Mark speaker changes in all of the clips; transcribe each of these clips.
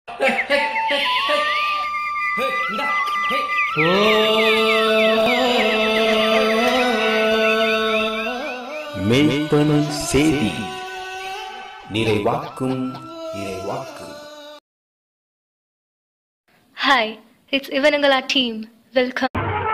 Speaker 1: மெய்ப்பனும் செய்தி நிறைவாக்கும் இறைவாக்கு
Speaker 2: Hi, it's Ivanangala team. Welcome.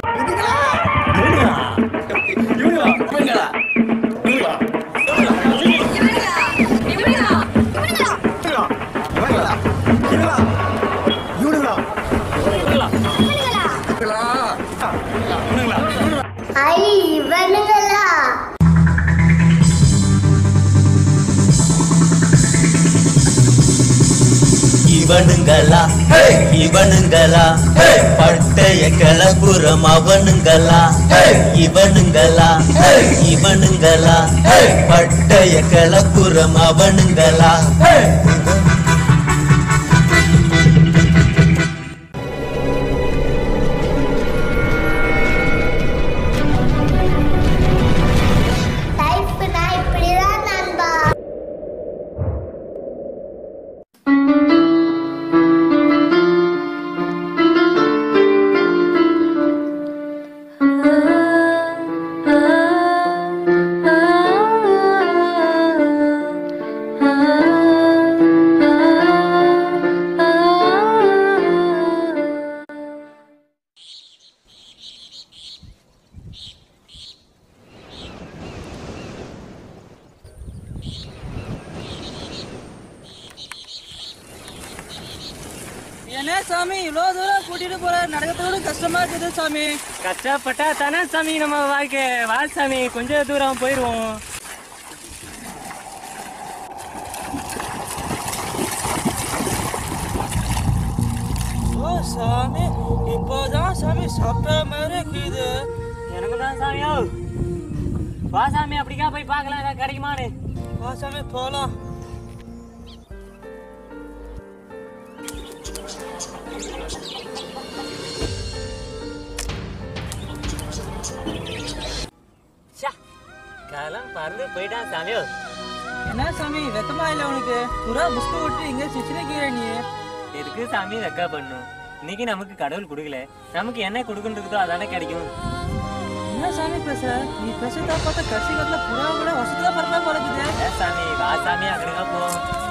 Speaker 3: ஐ இவனுங்களா
Speaker 4: இவனுங்களா இவனுங்களா பட்டய கிளப்புறம் அவனுங்களா இவனுங்களா இவனுங்களா பட்டய கிளப்புறம் அவனுங்களா
Speaker 3: லைஃப்னா இப்படிதான் நண்பா
Speaker 5: என்ன சாமி இவ்வளோ தூரம் கூட்டிட்டு போற நடக்கிறதோட கஷ்டமா இருக்குது சாமி
Speaker 6: கஷ்டப்பட்டா தானே சாமி நம்ம வாழ்க்கை வா சாமி கொஞ்ச தூரம் போயிடுவோம்
Speaker 5: ஓ சாமி இப்போதான் சாமி சாப்பிட்ட மாதிரி இருக்குது
Speaker 6: எனக்கு தான் சாமியோ வா சாமி அப்படிக்கா போய் பார்க்கலாம் ஏதாவது கிடைக்குமான்னு
Speaker 5: வா சாமி போலாம்
Speaker 6: ச்சா, காலம் பறந்து போயிட்டான் சாமியோ
Speaker 5: என்ன சாமி வெக்கமா இல்ல உனக்கு புறா புஸ்கு விட்டு இங்க சிச்சின கீரை நீ
Speaker 6: எதுக்கு சாமி வெக்கா பண்ணும் இன்னைக்கு நமக்கு கடவுள் கொடுக்கல நமக்கு என்ன கொடுக்குன்றதோ அதானே கிடைக்கும்
Speaker 5: என்ன சாமி பேச நீ பேசுறதா பார்த்தா கடைசி காலத்துல புறா கூட வசதியா பறப்பா பறக்குது
Speaker 6: ஏ சாமி வா சாமி அங்கடா போ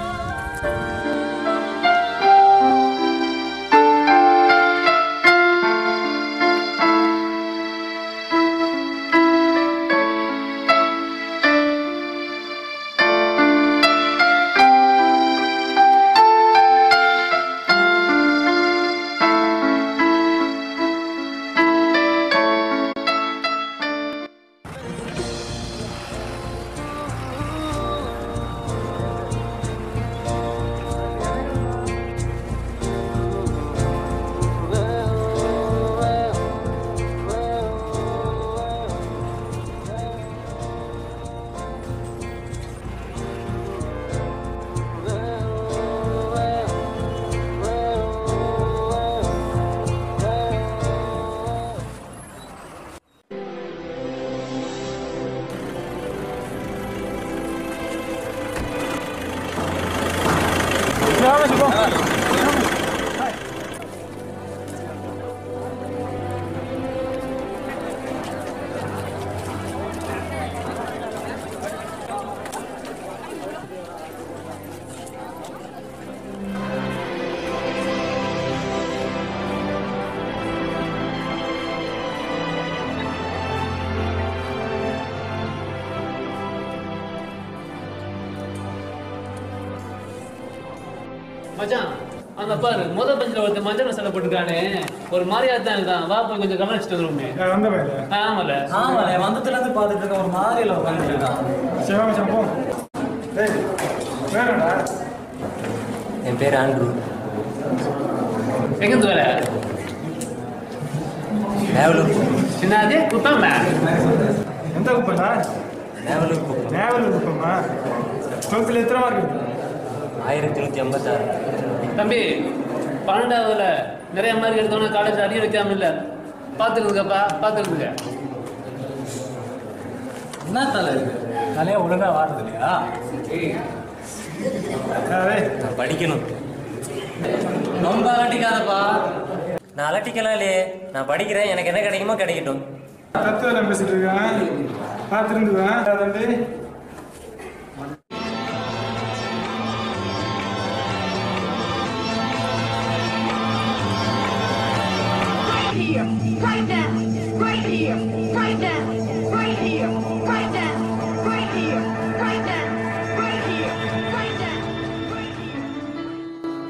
Speaker 7: மச்சான் அங்க பாரு முத பெஞ்சில ஒருத்தன் மஞ்சள் சட்டை போட்டுருக்கானே ஒரு மாதிரியா தான் இருக்கான் வா போய் கொஞ்சம் கவனிச்சுட்டு வருவோமே
Speaker 8: அந்த வேலை
Speaker 7: ஆமால
Speaker 5: ஆமா வந்ததுல இருந்து பாத்துட்டு இருக்க ஒரு மாதிரில உட்காந்துட்டு இருக்கான்
Speaker 8: சிவக சம்பவம் டேய் வேறடா
Speaker 4: என் பேர் ஆண்ட்ரூ
Speaker 7: எங்க இருந்து வர
Speaker 4: நேவலூர்
Speaker 7: சின்னாதி குப்பம்
Speaker 8: எந்த குப்பைடா
Speaker 4: நேவலூர் குப்பம்
Speaker 8: நேவல் குப்பமா டுவெல்த்தில் எத்தனை மார்க் இருக்கு
Speaker 4: ஆயிரத்தி நூற்றி ஐம்பத்தாறு
Speaker 7: தம்பி பன்னெண்டாவதுல நிறைய மார்க் எடுத்தோன்னா காலேஜ் அடிய வைக்காம இல்ல பாத்துக்கிறதுக்கப்பா பாத்துக்கிறதுங்க
Speaker 5: என்ன தலை இது தலையா ஒழுங்கா வாடுறது இல்லையா
Speaker 8: டேய்
Speaker 4: நான் படிக்கணும்
Speaker 7: ரொம்ப அலட்டிக்காதப்பா
Speaker 6: நான் அலட்டிக்கலாம் இல்லையே நான் படிக்கிறேன் எனக்கு என்ன கிடைக்குமோ கிடைக்கட்டும்
Speaker 8: தத்துவம் பேசிட்டு இருக்கேன் பார்த்துருந்துவேன் தம்பி
Speaker 9: here, right now, right here, right now, right here, right now, right here, right now, right here, right now, right here.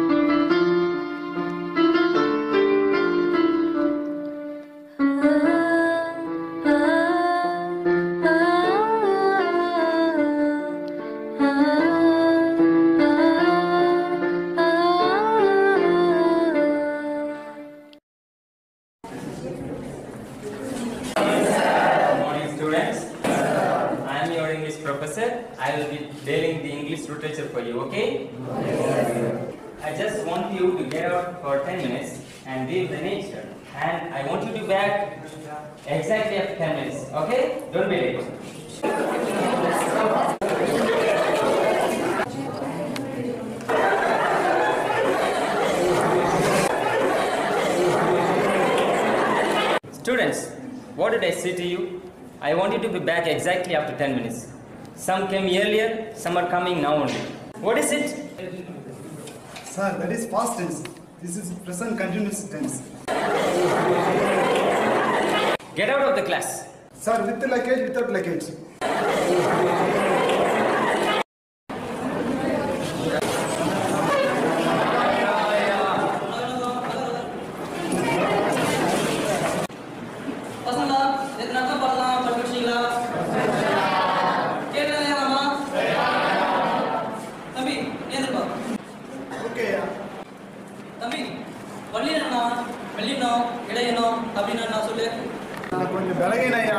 Speaker 6: morning students. I am your English professor. I will be dealing the English literature for you, okay? I just want you to get out for 10 minutes and read the nature. And I want you to back exactly after 10 minutes, okay? Don't be late. Students, what did I say to you? I want you to be back exactly after 10 minutes. Some came earlier, some are coming now only. What is it?
Speaker 10: Sir, that is past tense. This is present continuous tense.
Speaker 6: Get out of the class.
Speaker 10: Sir, with luggage, without luggage.
Speaker 5: பசங்களா நேற்று நடத்த பாடலாம் படிச்சிங்களா கேட்கலாமா தம்பி ஏந்திருப்பா
Speaker 10: Okay, yeah.
Speaker 5: தம்பி வள்ளினா வெள்ளினம் இடையணும் அப்படின்னு நான் சொல்லு
Speaker 10: நான் கொஞ்சம் விலகினையா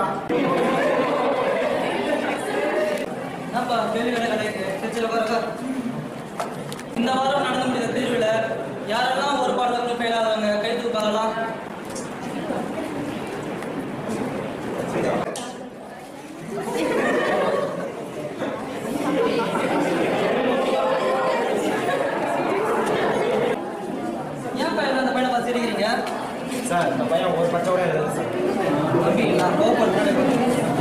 Speaker 5: என்னப்பா கேள்வி வேலை கிடையாது திருச்சியில் உட்காருக்கா இந்த வாரம் நடந்து முடிந்த தேர்வில் யாரெல்லாம் ஒரு பாடத்தில் ஃபெயில் ஆகிறாங்க கை தூக்காலாம் ஏன் பையன் அந்த பையனை பார்த்து சிரிக்கிறீங்க
Speaker 8: சார் இந்த பையன் ஒரு பச்சை கூட எழுதுது சார்
Speaker 5: தம்பி நான் கோபப்படுறேன்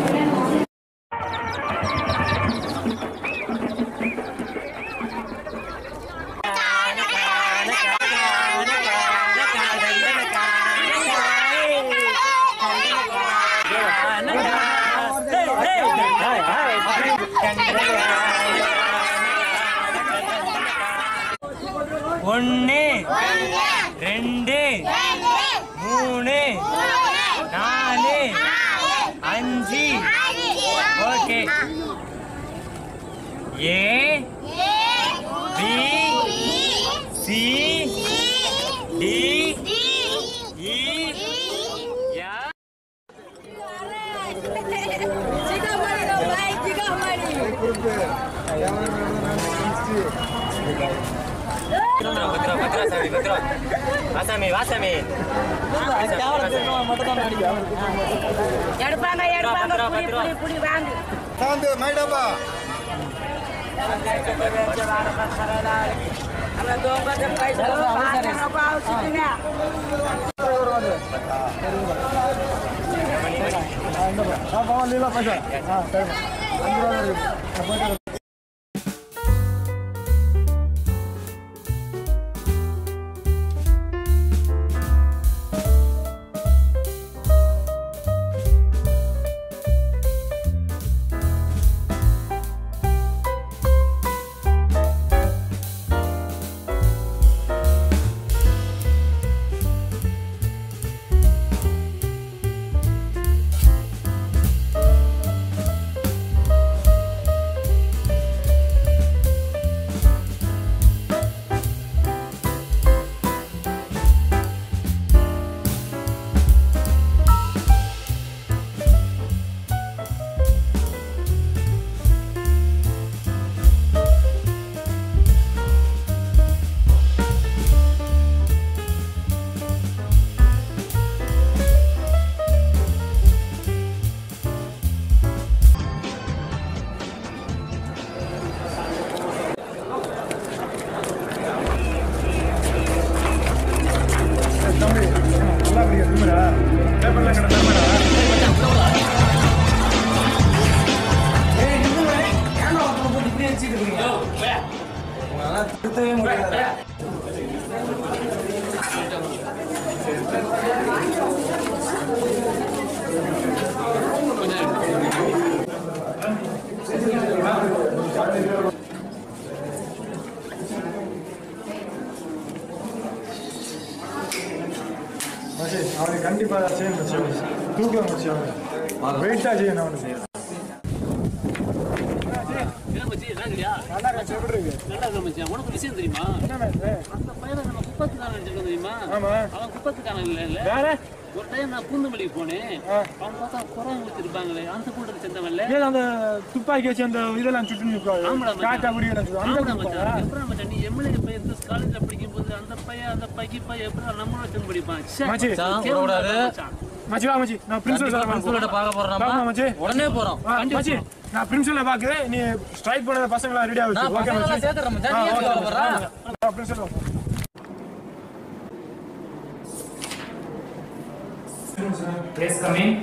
Speaker 6: ஒன்று ரெண்டு மூணு நாலு அஞ்சு okay A B C D E F Bhadra Bhadra Bhadra சாமி பத்ரா வாசாமி வாசாமி
Speaker 9: எடுப்பாங்க எடுப்பாங்க புடி புடி புடி வாங்க
Speaker 10: சாந்து மைடாப்பா
Speaker 8: லீலா பைசா ஆ சரிம்மா அஞ்சு ரூபா தான் இருக்கு நான் போயிட்டு வரேன்.
Speaker 3: Thank
Speaker 8: மச்சி அவனுக்கு கண்டிப்பா செய்யணும் மச்சி தூக்கலாம் மச்சி அவனுக்கு வெயிட்டா செய்யணும் அவனுக்கு
Speaker 7: என்ன மச்சி, என்ன இருக்கிறியா?
Speaker 8: நல்லா இருக்கேன் எப்படி இருக்கு
Speaker 7: நல்லா இருக்க மச்சி. உனக்கு ஒரு விஷயம் தெரியுமா
Speaker 8: என்ன மேட்ரு
Speaker 7: அந்த பையனை நம்ம குப்பத்துக்காரன் நினைச்சிருக்கோம் தெரியுமா
Speaker 8: ஆமா
Speaker 7: அவன் குப்பத்துக்காரன் இல்ல இல்ல
Speaker 8: வேற
Speaker 7: ஒரு டைம் நான் பூந்தமல்லிக்கு போனேன் அவன் பார்த்தா குரம் வச்சிருப்பாங்களே அந்த கூட்டத்தை சேர்ந்தவன்ல
Speaker 8: ஏன் அந்த துப்பாக்கி வச்சு அந்த இதெல்லாம் சுட்டு நிற்கும்
Speaker 7: ஆமாடா மச்சான்.
Speaker 8: காட்டா குடி அந்த
Speaker 7: ஆமாடா
Speaker 8: துப்பாக்கி.
Speaker 7: மச்சான். எப்படிடா மச்சான், நீ MLA பையன் இந்த காலேஜ்ல படிக்கும்போது அந்த பையன், அந்த பைக்கி பையன் எப்படிடா நம்மளோட சேர்ந்து படிப்பான்? ச்சே.
Speaker 8: மச்சி.
Speaker 7: கேவலமா இருக்கு மச்சான்.
Speaker 8: மச்சி வா மச்சி நான் பிரின்சிபல் சார்
Speaker 5: பிரின்சிபல்கிட்ட பார்க்க போறோம் நம்ம.
Speaker 8: பார்க்கலாம் மச்சி
Speaker 5: உடனே போறோம்
Speaker 8: ஆ, மச்சி நான் பிரின்சிபலை பார்க்குறேன் நீ ஸ்ட்ரைக் பண்ணத பசங்களா ரெடி ஆகுது
Speaker 5: நான்
Speaker 8: ஓகே
Speaker 5: பசங்களெல்லாம்
Speaker 8: மச்சி
Speaker 5: சேர்த்துறேன் மச்சான்.
Speaker 8: ஆ,
Speaker 5: நீ ஏன்
Speaker 8: ஓகே
Speaker 5: கவலைப்படுற?
Speaker 8: மச்சி. ஆ, principal
Speaker 6: Yes, come in.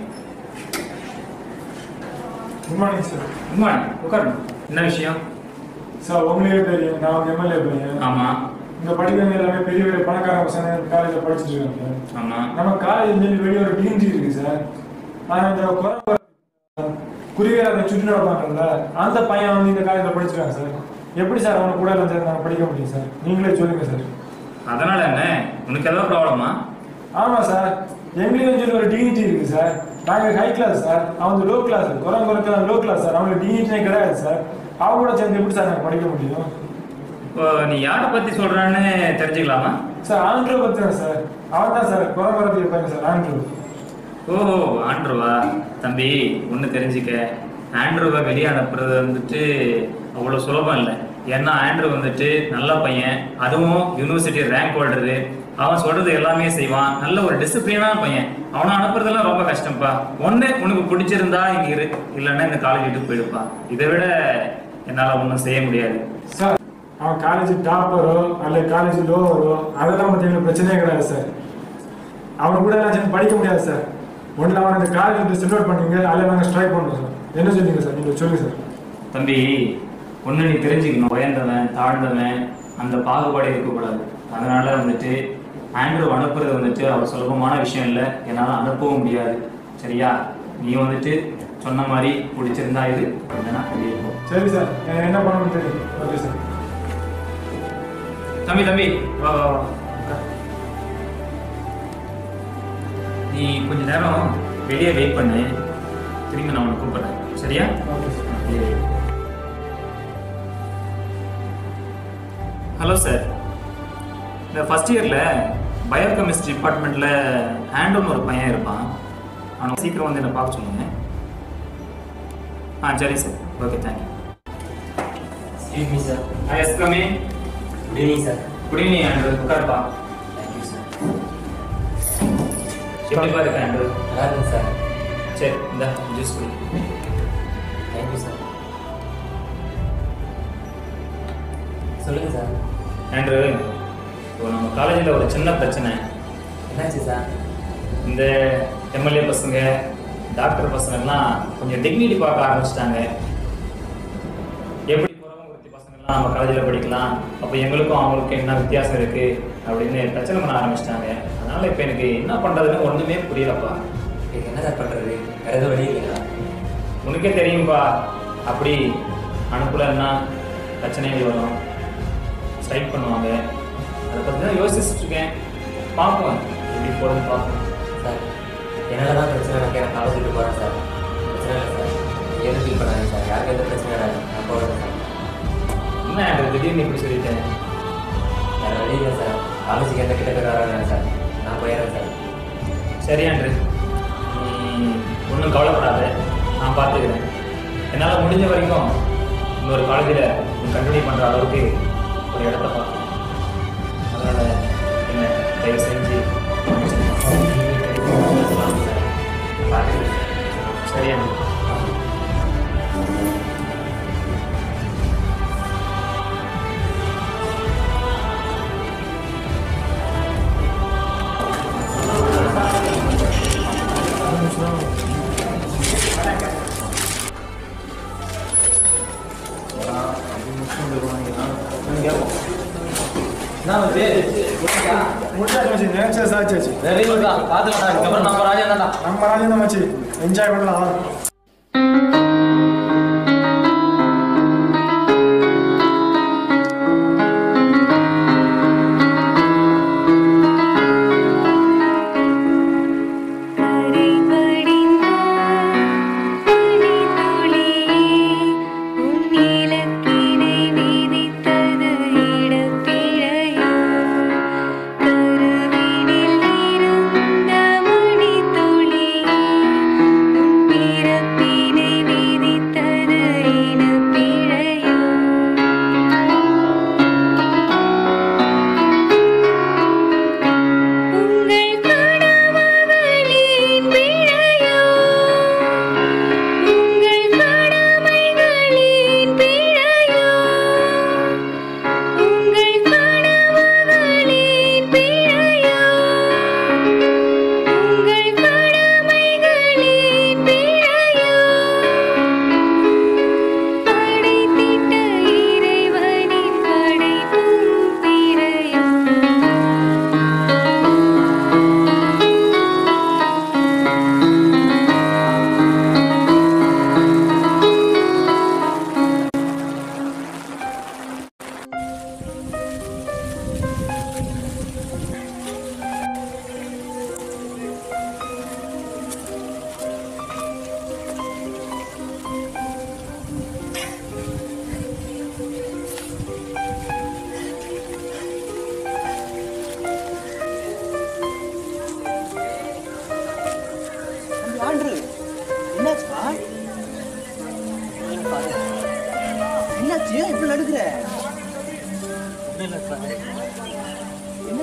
Speaker 8: Good morning sir
Speaker 6: Good morning. உட்காருங்க. என்ன விஷயம்
Speaker 8: சார் உங்களே தெரியும் நான் உங்க எம்எல்ஏ பையன்
Speaker 6: ஆமா
Speaker 8: இங்க படிக்கிறவங்க எல்லாமே பெரிய பெரிய பணக்கார பசங்க காலேஜ்ல படிச்சுட்டு இருக்காங்க
Speaker 6: ஆமா
Speaker 8: நம்ம காலேஜ் வெளியே ஒரு டிஎன்ஜி இருக்கு சார் ஆனா இந்த குறை குருவியர் அந்த சுற்றி நடப்பாங்கல்ல அந்த பையன் வந்து இந்த காலேஜ்ல படிச்சிருக்காங்க சார் எப்படி சார் அவனை கூட எல்லாம் சேர்ந்து நாங்க படிக்க முடியும் சார் நீங்களே சொல்லுங்க சார்
Speaker 6: அதனால என்ன உனக்கு ஏதாவது ப்ராப்ளமா
Speaker 8: ஆமா சார் எங்களுக்கு சொல்லி ஒரு டிஎன்டி இருக்கு சார் நாங்க ஹை கிளாஸ் சார் அவன் லோ கிளாஸ் குறை குறைக்க லோ கிளாஸ் சார் அவங்களுக்கு டிஎன்டினே கிடையாது சார் அவங்க கூட சேர்ந்து எப்படி சார் நாங்க படிக்க முடியும்
Speaker 6: இப்போ நீ யாரை பத்தி சொல்றான்னு தெரிஞ்சுக்கலாமா
Speaker 8: சார் ஆண்ட்ரோ பத்தி தான் சார் அவன் தான் சார் குறை குறைச்சி இருப்பாங்க சார் ஆண்ட்ரோ
Speaker 6: ஓஹோ ஆண்ட்ரூவா தம்பி ஒன்று தெரிஞ்சுக்க ஆண்ட்ரூவை வெளியே அனுப்புறது வந்துட்டு அவ்வளோ சுலபம் இல்லை ஏன்னா ஆண்ட்ரூ வந்துட்டு நல்ல பையன் அதுவும் யூனிவர்சிட்டி ரேங்க் ஹோல்டரு அவன் சொல்றது எல்லாமே செய்வான் நல்ல ஒரு டிசிப்ளினான பையன் அவனை அனுப்புறதெல்லாம் ரொம்ப கஷ்டம்ப்பா ஒன்று உனக்கு பிடிச்சிருந்தா இங்க இரு இல்லைன்னா இந்த காலேஜ் விட்டு போயிடுப்பா இதை விட என்னால் ஒன்றும் செய்ய முடியாது
Speaker 8: சார் அவன் காலேஜ் டாப்பரோ அல்ல காலேஜ் லோவரோ அதெல்லாம் பத்தி எங்களுக்கு பிரச்சனையே கிடையாது சார் அவன் கூட எல்லாம் சேர்ந்து படிக்க முடியாது சார் ஒன்றில் அவன் இந்த காலேஜ் செல் அவுட் பண்ணுங்க அதில் நாங்கள் ஸ்ட்ரைக் பண்ணுறோம் சார் என்ன சொல்லுங்க சார் நீங்கள் சொல்லுங்க சார்
Speaker 6: தம்பி ஒன்று நீ தெரிஞ்சுக்கணும் உயர்ந்தவன் தாழ்ந்தவன் அந்த பாகுபாடு இருக்கக்கூடாது அதனால வந்துட்டு ஆண்ட்ரூ அனுப்புறது வந்துட்டு அவ்வளோ சுலபமான விஷயம் இல்லை என்னால் அனுப்பவும் முடியாது சரியா நீ வந்துட்டு சொன்ன மாதிரி பிடிச்சிருந்தா இது இல்லைன்னா வெளியே போ
Speaker 8: சரி சார் எனக்கு என்ன பண்ணணும்னு தெரியும் ஓகே சார்
Speaker 6: தம்பி தம்பி வா வா வா உட்கார். நீ கொஞ்ச நேரம் வெளியே வெயிட் பண்ணு திரும்பி நான் உனக்கு கூப்பிடுறேன் சரியா
Speaker 8: ஓகே சார்
Speaker 6: வெளியே wait. ஹலோ சார் இந்த ஃபர்ஸ்ட் இயரில் பயோகெமிஸ்ட்ரி டிபார்ட்மெண்ட்டில் ஹேண்டுன்னு ஒரு பையன் இருப்பான் அவனை சீக்கிரம் வந்து என்னை பார்க்க சொல்லுங்க ஆ சரி sir okay thank you
Speaker 4: Excuse me, sir.
Speaker 6: Yes come
Speaker 4: Good evening, sir.
Speaker 6: Good evening Andrew உட்காருப்பா
Speaker 4: Thank you, sir.
Speaker 6: எப்படிப்பா இருக்க ஆண்ட்ரூ
Speaker 4: நல்லா இருக்கேன் சார்
Speaker 6: சரி இந்த ஜூஸ் குடி
Speaker 4: தேங்க்யூ சார் சொல்லுங்க சார்
Speaker 6: ஆண்ட்ரூ இப்போ நம்ம காலேஜில் ஒரு சின்ன பிரச்சனை
Speaker 4: என்னாச்சு சார்
Speaker 6: இந்த எம்எல்ஏ பசங்க டாக்டர் பசங்கள்லாம் கொஞ்சம் டிக்னிட்டி பார்க்க ஆரம்பிச்சிட்டாங்க எப்படி புறமுகுத்தி பசங்கள்லாம் நம்ம காலேஜில் படிக்கலாம் அப்போ எங்களுக்கும் அவங்களுக்கும் என்ன வித்தியாசம் இருக்கு அப்படின்னு பிரச்சனை பண்ண ஆரம்பிச்சிட்டாங்க அதனால இப்போ எனக்கு என்ன பண்ணுறதுன்னு ஒன்றுமே புரியலப்பா
Speaker 4: இதுக்கு என்ன சார் பண்ணுறது வேறு எதுவும் வழி இல்லைங்களா
Speaker 6: உனக்கே தெரியும்பா அப்படி அனுப்பலன்னா பிரச்சனைகள் வரும் ஸ்ட்ரைக் பண்ணுவாங்க அதை பற்றி தான் யோசிச்சுட்டு இருக்கேன் பார்ப்போம் எப்படி போகிறதுன்னு பார்ப்போம்
Speaker 4: சார் என்னால் தான் பிரச்சனை எனக்கு எனக்கு காலேஜ் விட்டு போகிறேன் சார் பிரச்சனை இல்லை சார் நீங்கள் எதுவும் ஃபீல் பண்ணாதீங்க சார் யாருக்கும் எந்த பிரச்சனை இல்லை நான் போகிறேன் சார்
Speaker 6: என்ன ஆண்ட்ரூ திடீர்னு இப்படி சொல்லிட்டேன்
Speaker 4: வேறு வழி இல்லை சார் காலேஜுக்கு எந்த கிட்ட பேர் வராங்க சார் நான் போயிடுறேன் சார்
Speaker 6: சரி ஆண்ட்ரு நீ ஒன்றும் கவலைப்படாத நான் பார்த்துக்கிறேன் என்னால் முடிஞ்ச வரைக்கும் இன்னொரு காலேஜில் கண்டினியூ பண்ணுற அளவுக்கு ஒரு இடத்த பார்க்கணும் அதனால் என்ன தயவு செஞ்சு
Speaker 4: பார்த்துக்கிறேன்
Speaker 6: சரி ஆண்ட்ரு
Speaker 8: முடிச்சாச்சு மச்சி நினைச்சது சாச்சாச்சு
Speaker 5: வெரி குட் தான் பார்த்துக்கலாம் இதுக்கப்புறம் நம்ம ராஜா தான்டா
Speaker 8: நம்ம ராஜேந்திர மச்சி என்ஜாய் பண்ணலாம்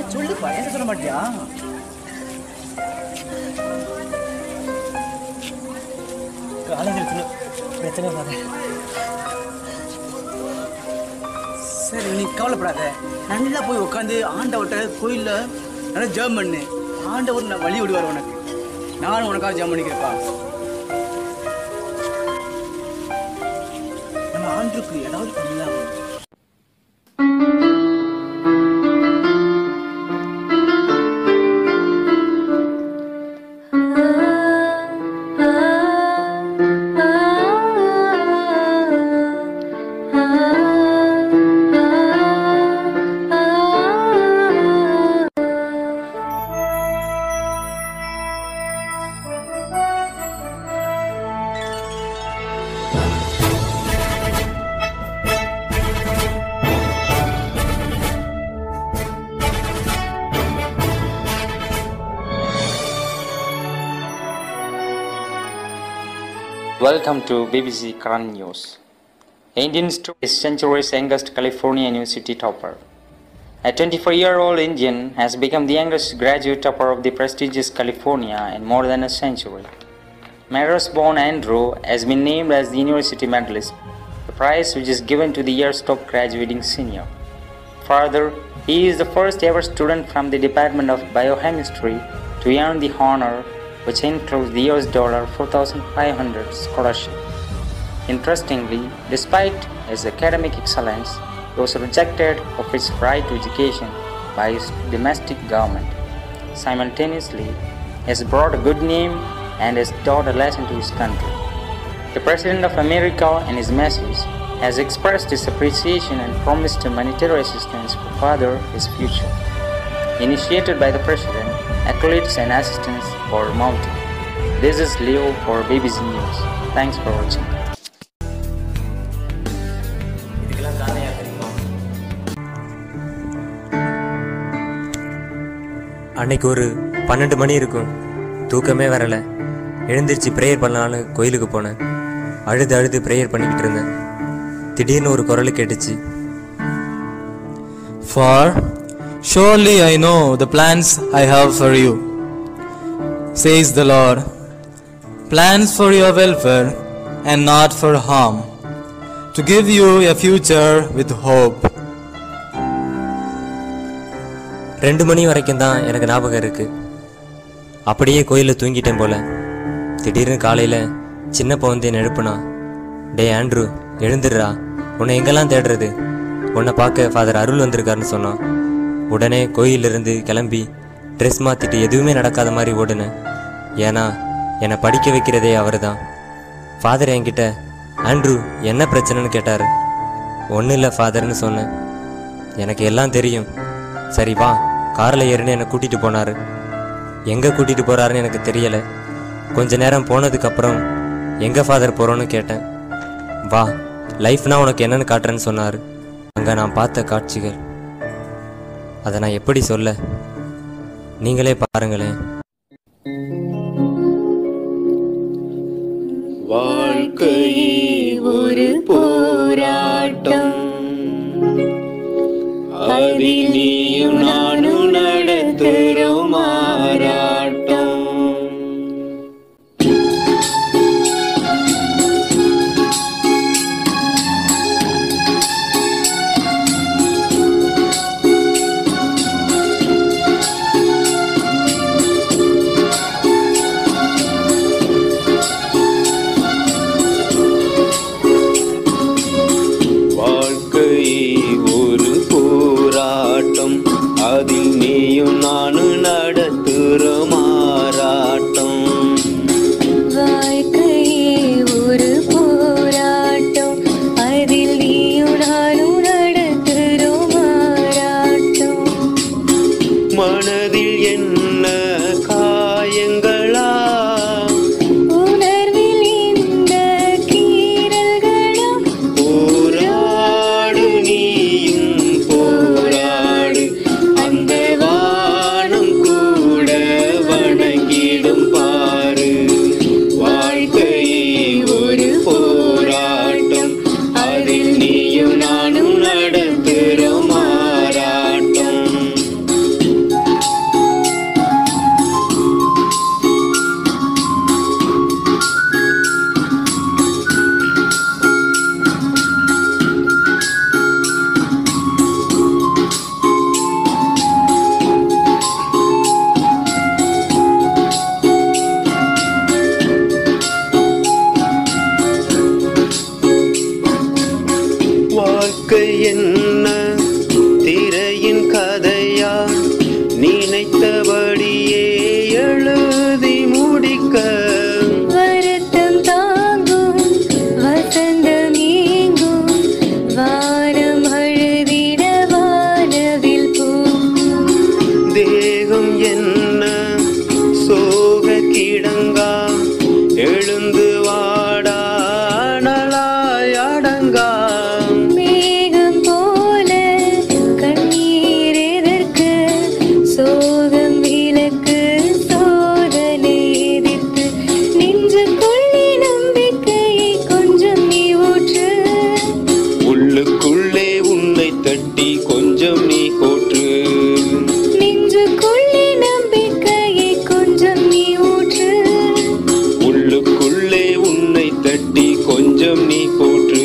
Speaker 11: சொல்லுப்பா என்ன சொல்ல மாட்டியா
Speaker 4: காலேஜில் பிரச்சனை பாரு
Speaker 11: சரி நீ கவலைப்படாத நல்லா போய் உட்காந்து ஆண்டவர்கிட்ட கோயிலில் நல்லா ஜெபம் பண்ணு ஆண்டவர் நான் வழி விடுவார் உனக்கு நானும் உனக்காக ஜெபம் பண்ணிக்கிறேப்பா நம்ம ஆண்டுக்கு ஏதாவது பண்ணலாம்
Speaker 6: Welcome to BBC Current News. Indian student is century's youngest California University topper. A 24-year-old Indian has become the youngest graduate topper of the prestigious California in more than a century. Maros-born Andrew has been named as the university medalist, the prize which is given to the year's top graduating senior. Further, he is the first ever student from the Department of Biochemistry to earn the honor, which includes the US dollar 4500 scholarship. Interestingly, despite his academic excellence, he was rejected of his right to education by his domestic government. Simultaneously, he has brought a good name and has taught a lesson to his country. The President of America, in his message, has expressed his appreciation and promised monetary assistance to further his future. Initiated by the President, accolades and assistance for mounting. This is Leo for BBC News. Thanks for watching.
Speaker 4: இதுக்கெல்லாம் காரணம் யார் தெரியுமா
Speaker 12: அன்னைக்கு ஒரு பன்னெண்டு மணி இருக்கும் தூக்கமே வரல எழுந்திருச்சு ப்ரேயர் பண்ணலான்னு கோயிலுக்கு போனேன் அழுது அழுது ப்ரேயர் பண்ணிக்கிட்டு இருந்தேன் திடீர்னு ஒரு குரல் கேட்டுச்சு
Speaker 13: For surely I know the plans I have for you, says the Lord. Plans for your welfare and not for harm, to give you a future with hope.
Speaker 12: ரெண்டு மணி வரைக்கும் தான் எனக்கு ஞாபகம் இருக்கு அப்படியே கோயிலில் தூங்கிட்டேன் போல திடீர்னு காலையில் சின்னப்ப வந்து என்னை எழுப்புனா டே ஆண்ட்ரூ எழுந்துடுறா உன்னை எங்கெல்லாம் தேடுறது உன்னை பார்க்க ஃபாதர் அருள் வந்திருக்காருன்னு சொன்னான் உடனே கோயிலிருந்து கிளம்பி ட்ரெஸ் மாற்றிட்டு எதுவுமே நடக்காத மாதிரி ஓடுனேன் ஏன்னா என்னை படிக்க வைக்கிறதே அவர் தான் ஃபாதர் என்கிட்ட ஆண்ட்ரூ என்ன பிரச்சனைன்னு கேட்டார் ஒன்றும் இல்லை ஃபாதர்னு சொன்னேன் எனக்கு எல்லாம் தெரியும் சரி வா காரில் ஏறினு என்னை கூட்டிகிட்டு போனார் எங்கே கூட்டிகிட்டு போகிறாருன்னு எனக்கு தெரியலை கொஞ்ச நேரம் போனதுக்கப்புறம் எங்கே ஃபாதர் போகிறோன்னு கேட்டேன் வா லைஃப்னா உனக்கு என்னன்னு காட்டுறேன்னு சொன்னார் அங்கே நான் பார்த்த காட்சிகள் அதை நான் எப்படி சொல்ல நீங்களே பாருங்களேன்
Speaker 1: வாழ்க்கையே ஒரு போராட்டம் அதில் நீயும் நானும் நடத்துகிறோம் மாறாட்டம் வாழ்க்கையே ஒரு போராட்டம் அதில் நீயும் நானும் நடத்துகிற மாறாட்டம்
Speaker 14: வாழ்க்கையே ஒரு போராட்டம் அதில் நீயும் நானும் நடத்துகிறோம் மாறாட்டம்
Speaker 1: மனதில் என்ன காயங்களா
Speaker 14: உணர்வில் இந்த கீறல்களா
Speaker 1: போராடு நீயும் போராடு அந்த வானம் கூட வணங்கிடும் பாரு வாழ்க்கையே ஒரு போராட்டம் அதில் நீயும் நானும் நடத்துகிற மாறாட்டம் நினைத்தபடியே எழுதி முடிக்க
Speaker 14: வருத்தம் தாங்கும் வசந்தம் ஏங்கும் வானம் அழுதிட வானவில் பூக்கும்
Speaker 1: தேகம் என்ன சோக கிடங்கா எழுந்து வாடா அனலாய் அடங்கா
Speaker 14: மேகம் போல கண்ணீர் எதற்கு சோகம் விலக்கு சோதனை எதிர்த்து நெஞ்சுக்குள்ளே நம்பிக்கையை கொஞ்சம் நீ ஊற்று
Speaker 1: உள்ளுக்குள்ளே உன்னை தட்டி கொஞ்சம் நீ போற்று
Speaker 14: நெஞ்சுக்குள்ளே நம்பிக்கையை கொஞ்சம் நீ ஊற்று
Speaker 1: உள்ளுக்குள்ளே உன்னை தட்டி கொஞ்சம் நீ போற்று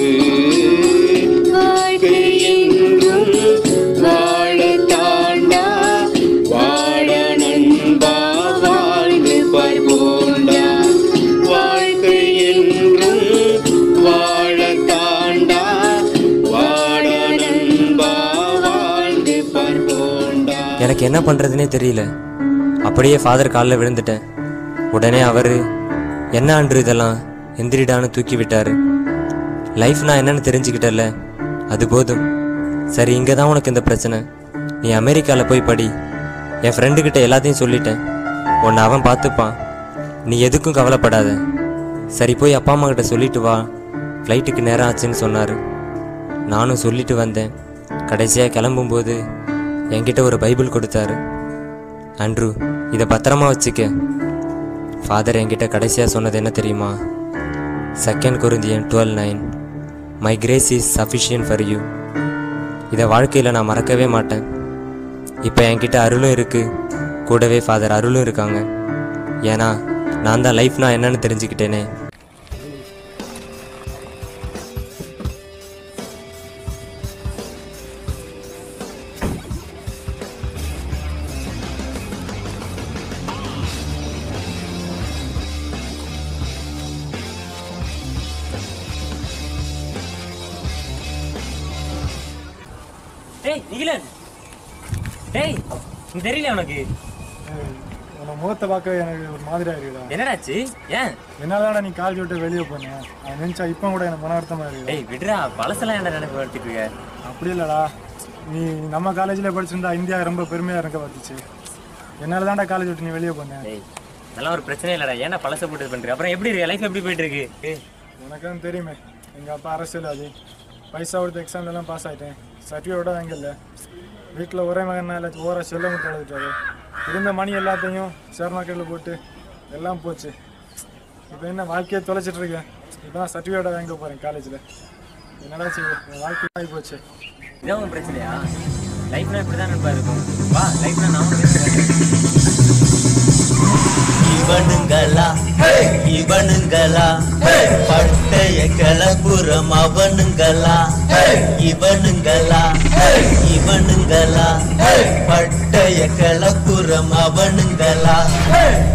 Speaker 14: வாழ்க்கை
Speaker 1: எங்கும் வாழ தாண்டா வாழ நண்பா வாழ்ந்து பார்ப்போண்டா வாழ்க்கை என்றும் வாழ தாண்டா வாழ நண்பா வாழ்ந்து பார்ப்போண்டா
Speaker 12: எனக்கு என்ன பண்ணுறதுனே தெரியல அப்படியே ஃபாதர் காலில் விழுந்துட்டேன் உடனே அவர் என்ன அன்று இதெல்லாம் எந்திரிடான்னு தூக்கி விட்டாரு லைஃப் நான் என்னன்னு தெரிஞ்சுக்கிட்டல அது போதும் சரி இங்கே தான் உனக்கு இந்த பிரச்சனை நீ அமெரிக்காவில் போய் படி என் ஃப்ரெண்டுக்கிட்ட எல்லாத்தையும் சொல்லிட்டேன் உன்னை அவன் பார்த்துப்பான் நீ எதுக்கும் கவலைப்படாத சரி போய் அப்பா அம்மா கிட்ட சொல்லிட்டு வா ஃப்ளைட்டுக்கு நேரம் ஆச்சுன்னு சொன்னார் நானும் சொல்லிட்டு வந்தேன் கடைசியாக கிளம்பும்போது என்கிட்ட ஒரு பைபிள் கொடுத்தாரு அண்ட்ரூ இதை பத்திரமா வச்சுக்க ஃபாதர் என்கிட்ட கடைசியாக சொன்னது என்ன தெரியுமா second Corinthian twelve nine my grace is sufficient for you இதை வாழ்க்கையில் நான் மறக்கவே மாட்டேன் இப்போ என்கிட்ட அருளும் இருக்குது கூடவே ஃபாதர் அருளும் இருக்காங்க ஏன்னா நான் தான் லைஃப்னா என்னன்னு தெரிஞ்சுக்கிட்டேனே
Speaker 15: டேய் நிகிலன் டேய் நீ தெரியல உனக்கு
Speaker 8: உன முகத்தை பார்க்க எனக்கு ஒரு மாதிரியா இருக்குடா
Speaker 15: என்னடாச்சு ஏன்
Speaker 8: என்னாலதான் நீ கால் விட்டு வெளியே போனேன் அதை நினைச்சா இப்போ கூட எனக்கு மன அர்த்தமா இருக்கு
Speaker 15: டேய் விடுறா பழசெல்லாம் என்ன நினைப்பு வளர்த்துட்டு இருக்க
Speaker 8: அப்படி இல்லடா நீ நம்ம காலேஜில் படிச்சிருந்தா இந்தியா ரொம்ப பெருமையா இருக்க பார்த்துச்சு என்னால தான்டா காலேஜ் விட்டு நீ வெளியே போனேன்
Speaker 15: டேய் அதெல்லாம் ஒரு பிரச்சனை இல்லடா ஏன்னா பழச போட்டு இது பண்ற அப்புறம் எப்படி இருக்கு லைஃப் எப்படி போயிட்டு இருக்கு ஏய்,
Speaker 8: உனக்கும் தெரியுமே எங்கள் அப்பா அரசியல் அது பைசா கொடுத்த எக்ஸாம்லலாம் பாஸ் ஆகிட்டேன் சர்டிஃபிகேட்டோட வாங்க இல்லை வீட்டில் ஒரே மகனால ஓர செல்ல மட்டும் எழுதிட்டாரு இருந்த மணி எல்லாத்தையும் ஷேர் மார்க்கெட்டில் போட்டு எல்லாம் போச்சு இப்போ என்ன வாழ்க்கையை தொலைச்சிட்டு இருக்கேன் இப்போ தான் சர்டிஃபிகேட்டை வாங்க போகிறேன் காலேஜில் என்னடா செய்ய என் வாழ்க்கை ஆகி போச்சு
Speaker 15: இதான் உன் பிரச்சனையா லைஃப்னா இப்படி தான் நண்பா இருக்கும் வா லைஃப்னா நான் உனக்கு
Speaker 16: இவனுங்களா இவனுங்களா பட்டய கிளப்புறம் அவனுங்களா இவனுங்களா இவனுங்களா பட்டய கிளப்புறம் அவனுங்களா